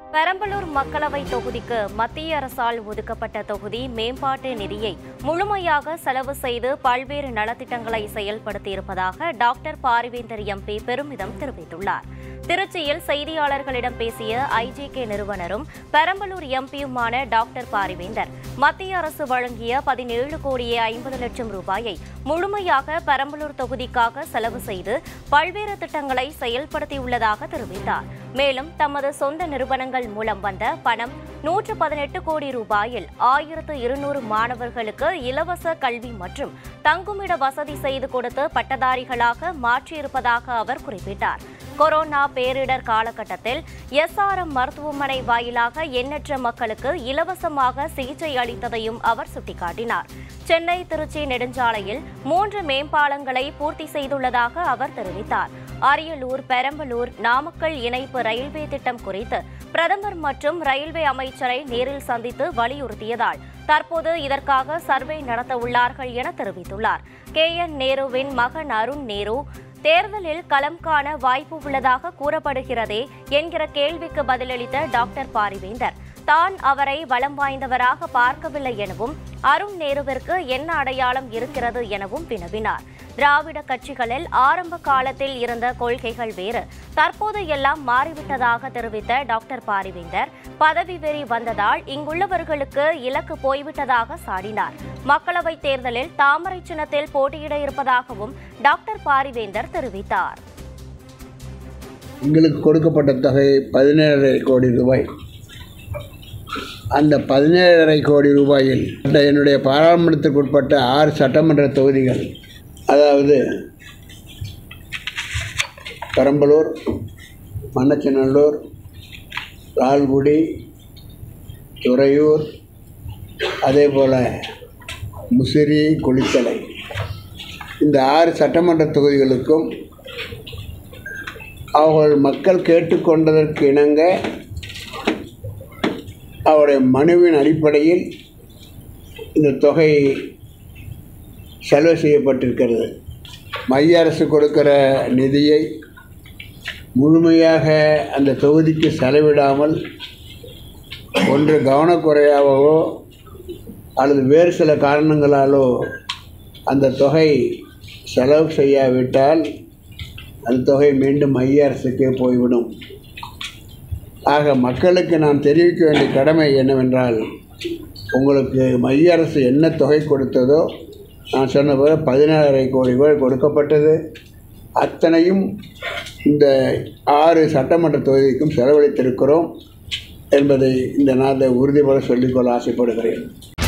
பெரம்பலூர் மக்களவை தொகுதிக்கு மத்திய அரசால் ஒதுக்கப்பட்ட தொகுதி மேம்பாட்டு நிதியை முழுமையாக செலவு செய்து பல்வேறு நலத்திட்டங்களை செயல்படுத்தியிருப்பதாக டாக்டர் பாரிவேந்தர் எம்பி பெருமிதம் தெரிவித்துள்ளார் திருச்சியில் செய்தியாளர்களிடம் பேசிய ஐஜேகே நிறுவனரும் பெரம்பலூர் எம்பியுமான டாக்டர் பாரிவேந்தர் மத்திய அரசு வழங்கிய பதினேழு கோடியே ஐம்பது லட்சம் ரூபாயை முழுமையாக பெரம்பலூர் தொகுதிக்காக செலவு செய்து பல்வேறு திட்டங்களை செயல்படுத்தியுள்ளதாக தெரிவித்தார் மேலும் தமது சொந்த நிறுவனங்கள் மூலம் வந்த பணம் நூற்று பதினெட்டு கோடி ரூபாயில் ஆயிரத்து இருநூறு மாணவர்களுக்கு இலவச கல்வி மற்றும் தங்குமிட வசதி செய்து கொடுத்து பட்டதாரிகளாக மாற்றியிருப்பதாக அவர் குறிப்பிட்டார் கொரோனா பேரிடர் காலகட்டத்தில் எஸ்ஆர்எம் மருத்துவமனை வாயிலாக எண்ணற்ற மக்களுக்கு இலவசமாக சிகிச்சை அளித்ததையும் அவர் சுட்டிக்காட்டினார் சென்னை திருச்சி நெடுஞ்சாலையில் மூன்று மேம்பாலங்களை பூர்த்தி செய்துள்ளதாக அவர் தெரிவித்தார் அரியலூர் பெரம்பலூர் நாமக்கல் இணைப்பு ரயில்வே திட்டம் குறித்து பிரதமர் மற்றும் ரயில்வே அமைச்சரை நேரில் சந்தித்து வலியுறுத்தியதால் தற்போது இதற்காக சர்வே நடத்த உள்ளார்கள் என தெரிவித்துள்ளார் கே என் நேருவின் மகன் அருண் நேரு தேர்தலில் களம் காண வாய்ப்பு உள்ளதாக கூறப்படுகிறதே என்கிற கேள்விக்கு பதிலளித்த டாக்டர் பாரிவேந்தர் தான் அவரை வளம் வாய்ந்தவராக பார்க்கவில்லை எனவும் அருண் நேருவிற்கு என்ன அடையாளம் இருக்கிறது எனவும் வினவினார் திராவிட கட்சிகளில் ஆரம்ப காலத்தில் இருந்த கொள்கைகள் வேறு தற்போது எல்லாம் மாறிவிட்டதாக தெரிவித்த டாக்டர் பாரிவேந்தர் பதவி வெறி வந்ததால் இங்குள்ளவர்களுக்கு இலக்கு போய்விட்டதாக சாடினார் மக்களவைத் தேர்தலில் தாமரை சின்னத்தில் போட்டியிட இருப்பதாகவும் டாக்டர் பாரிவேந்தர் தெரிவித்தார் எங்களுக்கு கொடுக்கப்பட்ட தொகை பதினேழரை கோடி ரூபாய் அந்த பதினேழரை கோடி ரூபாயில் அந்த என்னுடைய பாராளுமன்றத்துக்கு உட்பட்ட ஆறு சட்டமன்ற தொகுதிகள் அதாவது பெரம்பலூர் மண்ணச்சநல்லூர் லால்குடி துறையூர் அதே போல் முசிறி குளித்தலை இந்த ஆறு சட்டமன்ற தொகுதிகளுக்கும் அவர்கள் மக்கள் கேட்டுக்கொண்டதற்கு இணங்க அவருடைய மனுவின் அடிப்படையில் இந்த தொகை செலவு செய்யப்பட்டிருக்கிறது மைய அரசு கொடுக்கிற நிதியை முழுமையாக அந்த தொகுதிக்கு செலவிடாமல் ஒன்று கவனக்குறையாகவோ அல்லது வேறு சில காரணங்களாலோ அந்த தொகை செலவு செய்யாவிட்டால் அந்த தொகை மீண்டும் மைய அரசுக்கே போய்விடும் ஆக மக்களுக்கு நான் தெரிவிக்க வேண்டிய கடமை என்னவென்றால் உங்களுக்கு மைய அரசு என்ன தொகை கொடுத்ததோ நான் சொன்ன போல பதினாறரை கோடி ரூபாய் கொடுக்கப்பட்டது அத்தனையும் இந்த ஆறு சட்டமன்ற தொகுதிக்கும் செலவழித்திருக்கிறோம் என்பதை இந்த நாளில் உறுதிபட சொல்லிக்கொள்ள ஆசைப்படுகிறேன்